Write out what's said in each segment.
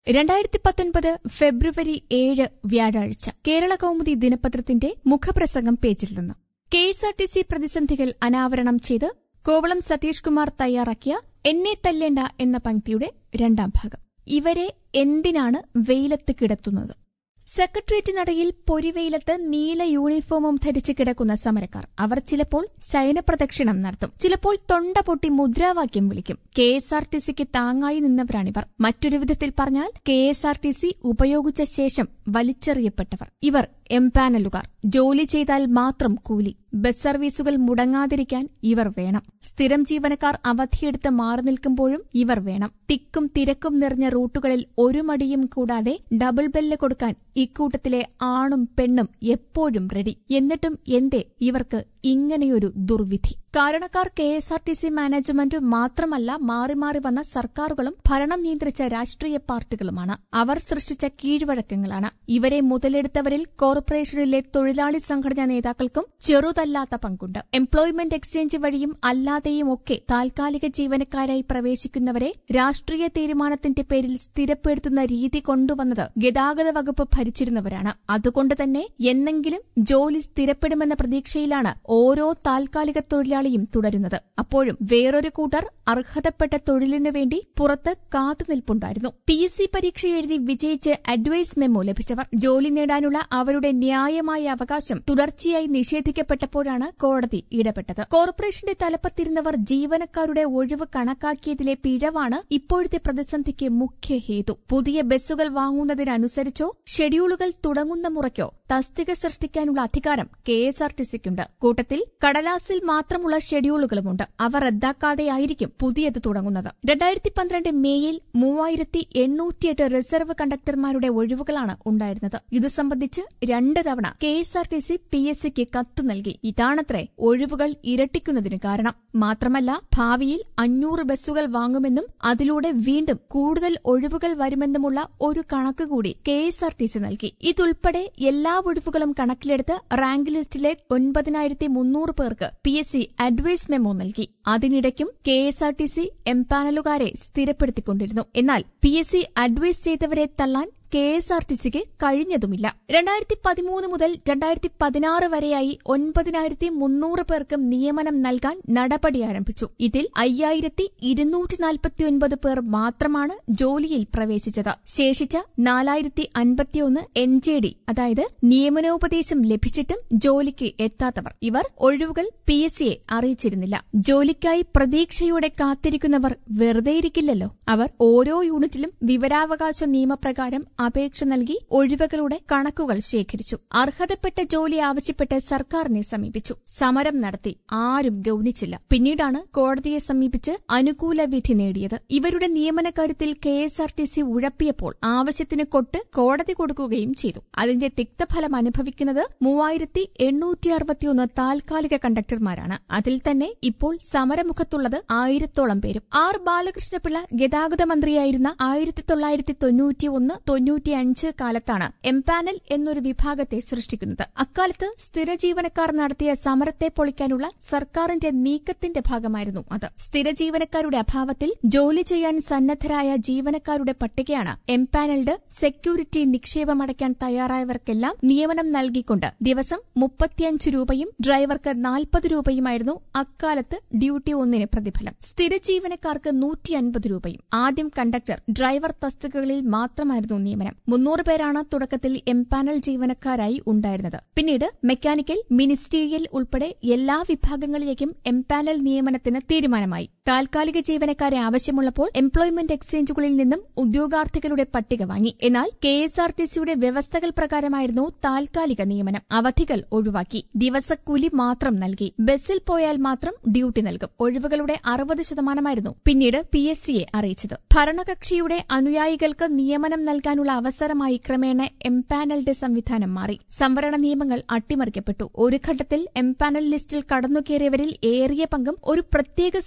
രണ്ടായിരത്തി പത്തൊൻപത് ഫെബ്രുവരി ഏഴ് വ്യാഴാഴ്ച കേരള കൗമുദി ദിനപത്രത്തിന്റെ മുഖപ്രസംഗം പേജിൽ നിന്ന് K S R T C പ്രതിസന്ധികൾ അനാവരണം ചെയ്ത് കോവളം സതീഷ് കുമാർ തയ്യാറാക്കിയ എന്നെ തല്ലേണ്ട എന്ന പങ്ക്തിയുടെ രണ്ടാം ഭാഗം ഇവരെ എന്തിനാണ് വെയിലത്ത് കിടത്തുന്നത് സെക്രട്ടേറിയറ്റ് നടയിൽ പൊരിവെയിലത്ത് നീല യൂണിഫോമും ധരിച്ച് കിടക്കുന്ന സമരക്കാർ അവർ ചിലപ്പോൾ ശയനപ്രദക്ഷിണം നടത്തും ചിലപ്പോൾ തൊണ്ട പൊട്ടി മുദ്രാവാക്യം വിളിക്കും കെ എസ് ആർ ടി സിക്ക് താങ്ങായി നിന്നവരാണിവർ മറ്റൊരു വിധത്തിൽ പറഞ്ഞാൽ K S R T C ഉപയോഗിച്ച ശേഷം വലിച്ചെറിയപ്പെട്ടവർ ഇവർ എംപാനലുകാർ ജോലി ചെയ്താൽ മാത്രം കൂലി ബസ് സർവീസുകൾ മുടങ്ങാതിരിക്കാൻ ഇവർ വേണം സ്ഥിരം ജീവനക്കാർ അവധിയെടുത്ത് മാറി നിൽക്കുമ്പോഴും ഇവർ വേണം തിക്കും തിരക്കും നിറഞ്ഞ റൂട്ടുകളിൽ ഒരു മടിയും കൂടാതെ ഡബിൾ ബെല്ല് കൊടുക്കാൻ ഇക്കൂട്ടത്തിലെ ആണും പെണ്ണും എപ്പോഴും റെഡി എന്നിട്ടും എന്തേ ഇവർക്ക് ഇങ്ങനെയൊരു ദുർവിധി കാരണക്കാർ K S R T C management മാത്രമല്ല മാറി മാറി വന്ന സർക്കാരുകളും ഭരണം നിയന്ത്രിച്ച രാഷ്ട്രീയ പാർട്ടികളുമാണ് അവർ സൃഷ്ടിച്ച കീഴ്വഴക്കങ്ങളാണ് ഇവരെ മുതലെടുത്തവരിൽ കോർപ്പറേഷനിലെ തൊഴിലാളി സംഘടനാ നേതാക്കൾക്കും ചെറുതല്ലാത്ത പങ്കുണ്ട് എംപ്ലോയ്മെന്റ് എക്സ്ചേഞ്ച് വഴിയും അല്ലാതെയും ഒക്കെ താൽക്കാലിക ജീവനക്കാരായി പ്രവേശിക്കുന്നവരെ രാഷ്ട്രീയ തീരുമാനത്തിന്റെ പേരിൽ സ്ഥിരപ്പെടുത്തുന്ന രീതി കൊണ്ടുവന്നത് ഗതാഗത വകുപ്പ് ഭരിച്ചിരുന്നവരാണ് അതുകൊണ്ട് തന്നെ എന്നെങ്കിലും ജോലി സ്ഥിരപ്പെടുമെന്ന പ്രതീക്ഷയിലാണ് ഓരോ താൽക്കാലിക തൊഴിലാളിയും തുടരുന്നത് അപ്പോഴും വേറൊരു കൂട്ടർ അർഹതപ്പെട്ട തൊഴിലിനു വേണ്ടി പുറത്ത് കാത്തുനിൽപ്പുണ്ടായിരുന്നു പി എസ് സി പരീക്ഷ എഴുതി വിജയിച്ച് അഡ്വൈസ് മെമ്മോ ലഭിച്ചവർ ജോലി നേടാനുള്ള അവരുടെ ന്യായമായ അവകാശം തുടർച്ചയായി നിഷേധിക്കപ്പെട്ടപ്പോഴാണ് കോടതി ഇടപെട്ടത് കോർപ്പറേഷന്റെ തലപ്പത്തിരുന്നവർ ജീവനക്കാരുടെ ഒഴിവ് കണക്കാക്കിയതിലെ പിഴവാണ് ഇപ്പോഴത്തെ പ്രതിസന്ധിക്ക് മുഖ്യ ഹേതു പുതിയ ബസ്സുകൾ വാങ്ങുന്നതിനനുസരിച്ചോ ഷെഡ്യൂളുകൾ തുടങ്ങുന്ന മുറയ്ക്കോ തസ്തിക സൃഷ്ടിക്കാനുള്ള അധികാരം കെ എസ് ആർ ടി സിക്കുണ്ട് കൂട്ടത്തിൽ കടലാസിൽ മാത്രമുള്ള ഷെഡ്യൂളുകളുമുണ്ട് അവ റദ്ദാക്കാതെയായിരിക്കും പുതിയത് തുടങ്ങുന്നത് രണ്ടായിരത്തി പന്ത്രണ്ട് മേയിൽ മൂവായിരത്തി എണ്ണൂറ്റിയെട്ട് റിസർവ് കണ്ടക്ടർമാരുടെ ഒഴിവുകളാണ് ഉണ്ടായിരുന്നത് ഇത് സംബന്ധിച്ച് രണ്ട് തവണ K S R T C P S സിക്ക് കത്ത് നൽകി ഇതാണത്രേ ഒഴിവുകൾ ഇരട്ടിക്കുന്നതിന് കാരണം മാത്രമല്ല ഭാവിയിൽ അഞ്ഞൂറ് ബസ്സുകൾ വാങ്ങുമെന്നും അതിലൂടെ വീണ്ടും കൂടുതൽ ഒഴിവുകൾ വരുമെന്നുമുള്ള ഒരു കണക്ക് കൂടി K S R T C നൽകി ഇതുൾപ്പെടെ എല്ലാ ഒഴിവുകളും കണക്കിലെടുത്ത് റാങ്ക് ലിസ്റ്റിലെ ഒൻപതിനായിരത്തി മുന്നൂറ് പേർക്ക് P S C advise memo നൽകി അതിനിടയ്ക്കും K S R T C എംപാനലുകാരെ സ്ഥിരപ്പെടുത്തിക്കൊണ്ടിരുന്നു എന്നാൽ പി എസ് സി അഡ്വൈസ് ചെയ്തവരെ തള്ളാൻ കെ എസ് ആർ ടി സിക്ക് കഴിഞ്ഞതുമില്ല രണ്ടായിരത്തി പതിമൂന്ന് മുതൽ രണ്ടായിരത്തി പതിനാറ് വരെയായി ഒൻപതിനായിരത്തി മുന്നൂറ് പേർക്ക് നിയമനം നൽകാൻ നടപടി ആരംഭിച്ചു ഇതിൽ അയ്യായിരത്തി ഇരുന്നൂറ്റി നാൽപ്പത്തിയൊൻപത് പേർ മാത്രമാണ് ജോലിയിൽ പ്രവേശിച്ചത് ശേഷിച്ച നാലായിരത്തി അൻപത്തിയൊന്ന് എൻ ജെ ഡി അതായത് നിയമനോപദേശം ലഭിച്ചിട്ടും ജോലിക്ക് എത്താത്തവർ ഇവർ ഒഴിവുകൾ പി എസ് സിയെ അറിയിച്ചിരുന്നില്ല ജോലിക്കായി പ്രതീക്ഷയോടെ കാത്തിരിക്കുന്നവർ വെറുതെയിരിക്കില്ലല്ലോ അവർ ഓരോ യൂണിറ്റിലും വിവരാവകാശ നിയമപ്രകാരം അപേക്ഷ നൽകി ഒഴിവുകളുടെ കണക്കുകൾ ശേഖരിച്ചു അർഹതപ്പെട്ട ജോലി ആവശ്യപ്പെട്ട് സർക്കാരിനെ സമീപിച്ചു സമരം നടത്തി ആരും ഗൌനിച്ചില്ല പിന്നീടാണ് കോടതിയെ സമീപിച്ച് അനുകൂല വിധി നേടിയത് ഇവരുടെ നിയമന കാര്യത്തിൽ K S R T C ഉഴപ്പിയപ്പോൾ ആവശ്യത്തിന് കൊട്ട് കോടതി കൊടുക്കുകയും ചെയ്തു അതിന്റെ തിക്തഫലം അനുഭവിക്കുന്നത് മൂവായിരത്തി എണ്ണൂറ്റി അറുപത്തിയൊന്ന് താൽക്കാലിക കണ്ടക്ടർമാരാണ് അതിൽ തന്നെ ഇപ്പോൾ സമരമുഖത്തുള്ളത് ആയിരത്തോളം പേരും ആർ ബാലകൃഷ്ണപിള്ള ഗതാഗത മന്ത്രിയായിരുന്ന ആയിരത്തി തൊള്ളായിരത്തി തൊണ്ണൂറ്റി ഒന്ന് തൊണ്ണൂറ്റിയഞ്ച് കാലത്താണ് എംപാനൽ എന്നൊരു വിഭാഗത്തെ സൃഷ്ടിക്കുന്നത് അക്കാലത്ത് സ്ഥിര ജീവനക്കാർ നടത്തിയ സമരത്തെ പൊളിക്കാനുള്ള സർക്കാരിന്റെ നീക്കത്തിന്റെ ഭാഗമായിരുന്നു അത് സ്ഥിര ജീവനക്കാരുടെ അഭാവത്തിൽ ജോലി ചെയ്യാൻ സന്നദ്ധരായ ജീവനക്കാരുടെ പട്ടികയാണ് എംപാനൽഡ് സെക്യൂരിറ്റി നിക്ഷേപമടയ്ക്കാൻ തയ്യാറായവർക്കെല്ലാം നിയമനം നൽകിക്കൊണ്ട് ദിവസം മുപ്പത്തിയഞ്ച് രൂപയും ഡ്രൈവർക്ക് നാൽപ്പത് രൂപയുമായിരുന്നു അക്കാലത്ത് ഡ്യൂട്ടി ഒന്നിന് പ്രതിഫലം സ്ഥിര ജീവനക്കാർക്ക് നൂറ്റി അൻപത് രൂപയും ആദ്യം കണ്ടക്ടർ ഡ്രൈവർ തസ്തികകളിൽ മാത്രമായിരുന്നു നിയമനം മുന്നൂറ് പേരാണ് തുടക്കത്തിൽ എംപാനൽ ജീവനക്കാരായി ഉണ്ടായിരുന്നത് പിന്നീട് മെക്കാനിക്കൽ മിനിസ്റ്റീരിയൽ ഉൾപ്പെടെ എല്ലാ വിഭാഗങ്ങളിലേക്കും എംപാനൽ നിയമനത്തിന് തീരുമാനമായി താൽക്കാലിക ജീവനക്കാരെ ആവശ്യമുള്ളപ്പോൾ എംപ്ലോയ്മെന്റ് എക്സ്ചേഞ്ചുകളിൽ നിന്നും ഉദ്യോഗാർത്ഥികളുടെ പട്ടിക വാങ്ങി എന്നാൽ കെ എസ് ആർ ടി സിയുടെ വ്യവസ്ഥകൾ പ്രകാരമായിരുന്നു താൽക്കാലിക നിയമനം അവധികൾ ഒഴിവാക്കി ദിവസക്കൂലി മാത്രം നൽകി ബസ്സിൽ പോയാൽ മാത്രം ഡ്യൂട്ടി നൽകും ഒഴിവുകളുടെ അറുപത് ശതമാനമായിരുന്നു പിന്നീട് പി എസ് സിയെ അറിയിച്ചത് ഭരണകക്ഷിയുടെ അനുയായികൾക്ക് നിയമനം നൽകാനുള്ള അവസരമായി ക്രമേണ എംപാനൽഡ് സംവിധാനം മാറി സംവരണ നിയമങ്ങൾ അട്ടിമറിക്കപ്പെട്ടു ഒരു ഘട്ടത്തിൽ എംപാനൽ ലിസ്റ്റിൽ കടന്നുകയറിയവരിൽ ഏറിയ പങ്കും ഒരു പ്രത്യേക സമുദായത്തിൽ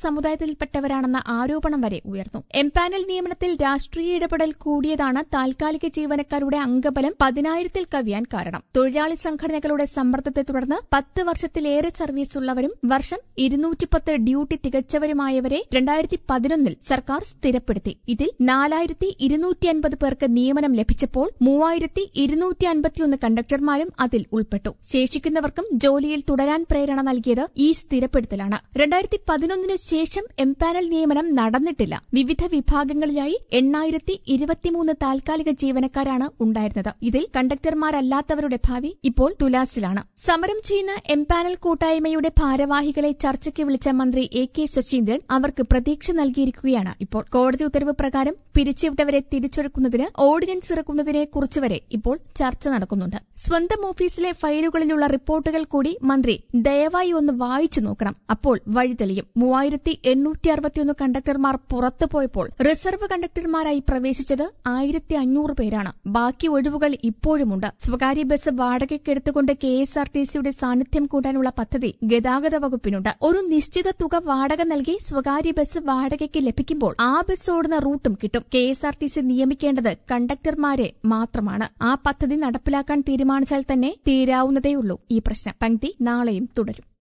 വിഭാഗത്തിൽപ്പെട്ടവരാണെന്ന ആരോപണം വരെ ഉയർന്നു എംപാനൽ നിയമനത്തിൽ രാഷ്ട്രീയ ഇടപെടൽ കൂടിയതാണ് താൽക്കാലിക ജീവനക്കാരുടെ അംഗബലം പതിനായിരത്തിൽ കവിയാൻ കാരണം തൊഴിലാളി സംഘടനകളുടെ സമ്മർദ്ദത്തെ തുടർന്ന് പത്ത് വർഷത്തിലേറെ സർവീസ് ഉള്ളവരും വർഷം ഇരുന്നൂറ്റിപ്പത്ത് ഡ്യൂട്ടി തികച്ചവരുമായവരെ രണ്ടായിരത്തി പതിനൊന്നിൽ സർക്കാർ സ്ഥിരപ്പെടുത്തി ഇതിൽ നാലായിരത്തി ഇരുന്നൂറ്റി അൻപത് പേർക്ക് നിയമനം ലഭിച്ചപ്പോൾ മൂവായിരത്തി ഇരുന്നൂറ്റി അൻപത്തിയൊന്ന് കണ്ടക്ടർമാരും അതിൽ ഉൾപ്പെട്ടു ശേഷിക്കുന്നവർക്കും ജോലിയിൽ തുടരാൻ പ്രേരണ നൽകിയത് ഈ സ്ഥിരപ്പെടുത്തലാണ് രണ്ടായിരത്തി പതിനൊന്നിനു ശേഷം എംപാനൽ നിയമനം നടന്നിട്ടില്ല വിവിധ വിഭാഗങ്ങളിലായി എണ്ണായിരത്തി ഇരുപത്തിമൂന്ന് താൽക്കാലിക ജീവനക്കാരാണ് ഉണ്ടായിരുന്നത് ഇതിൽ കണ്ടക്ടർമാരല്ലാത്തവരുടെ ഭാവി ഇപ്പോൾ തുലാസിലാണ് സമരം ചെയ്യുന്ന എംപാനൽ കൂട്ടായ്മയുടെ ഭാരവാഹികളെ ചർച്ചയ്ക്ക് വിളിച്ച മന്ത്രി എ കെ ശശീന്ദ്രൻ അവർക്ക് പ്രതീക്ഷ നൽകിയിരിക്കുകയാണ് ഇപ്പോൾ കോടതി ഉത്തരവ് പ്രകാരം പിരിച്ചുവിട്ടവരെ തിരിച്ചെടുക്കുന്നതിന് ഓർഡിനൻസ് ഇറക്കുന്നതിനെ കുറിച്ചുവരെ ഇപ്പോൾ ചർച്ച നടക്കുന്നുണ്ട് സ്വന്തം ഓഫീസിലെ ഫയലുകളിലുള്ള റിപ്പോർട്ടുകൾ കൂടി മന്ത്രി ദയവായി ഒന്ന് വായിച്ചു നോക്കണം അപ്പോൾ വഴി തെളിയും മൂവായിരത്തി എണ്ണൂറ്റി അറുപത്തിയൊന്ന് കണ്ടക്ടർമാർ പുറത്തു പോയപ്പോൾ റിസർവ് കണ്ടക്ടർമാരായി പ്രവേശിച്ചത് ആയിരത്തി അഞ്ഞൂറ് പേരാണ് ബാക്കി ഒഴിവുകൾ ഇപ്പോഴുമുണ്ട് സ്വകാര്യ ബസ് വാടകയ്ക്കെടുത്തുകൊണ്ട് കെ എസ് ആർ ടി സിയുടെ സാന്നിധ്യം കൂട്ടാനുള്ള പദ്ധതി ഗതാഗത വകുപ്പിനുണ്ട് ഒരു നിശ്ചിത തുക വാടക നൽകി സ്വകാര്യ ബസ് വാടകയ്ക്ക് ലഭിക്കുമ്പോൾ ആ ബസ് ഓടുന്ന റൂട്ടും കിട്ടും K S R T C നിയമിക്കേണ്ടത് കണ്ടക്ടർമാരെ മാത്രമാണ് ആ പദ്ധതി നടപ്പിലാക്കാൻ തീരുമാനിച്ചാൽ തന്നെ തീരാവുന്നതേയുള്ളൂ ഈ പ്രശ്നം പങ്ക്തി നാളെയും തുടരും